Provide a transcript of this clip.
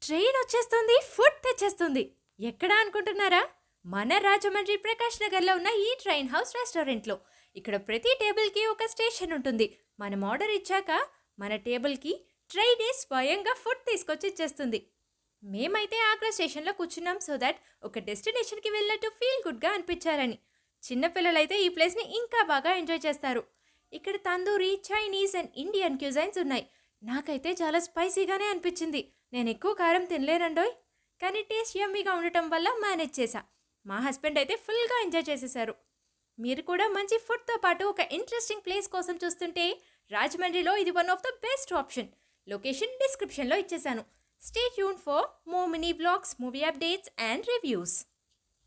train వచ్చేస్తుంది food తెచ్చేస్తుంది ఎక్కడ అనుకుంటున్నారా మన రాజమండ్రి ప్రకాష్ నగర్లో ఉన్న ఈ ట్రైన్ హౌస్ రెస్టారెంట్లో ఇక్కడ ప్రతి టేబుల్కి ఒక స్టేషన్ ఉంటుంది మనం ఆర్డర్ ఇచ్చాక మన టేబుల్కి ట్రైనే స్వయంగా ఫుడ్ తీసుకొచ్చి ఇచ్చేస్తుంది మేమైతే ఆగ్రా స్టేషన్లో కూర్చున్నాం సో దట్ ఒక డెస్టినేషన్కి వెళ్ళినట్టు ఫీల్ గుడ్గా అనిపించాలని చిన్నపిల్లలైతే ఈ ప్లేస్ని ఇంకా బాగా ఎంజాయ్ చేస్తారు ఇక్కడ tandoori Chinese and Indian cuisines ఉన్నాయి నాకైతే చాలా స్పైసీగానే అనిపించింది నేను ఎక్కువ కారం తినలేనండోయ్ కానీ టేస్ట్ యమ్మీగా ఉండటం వల్ల మేనేజ్ చేశా మా హస్బెండ్ అయితే ఫుల్గా ఎంజాయ్ చేసేశారు మీరు కూడా మంచి ఫుడ్తో పాటు ఒక ఇంట్రెస్టింగ్ ప్లేస్ కోసం చూస్తుంటే రాజమండ్రిలో ఇది one of the best option location డిస్క్రిప్షన్లో ఇచ్చేసాను stay tune for more mini blogs movie updates and reviews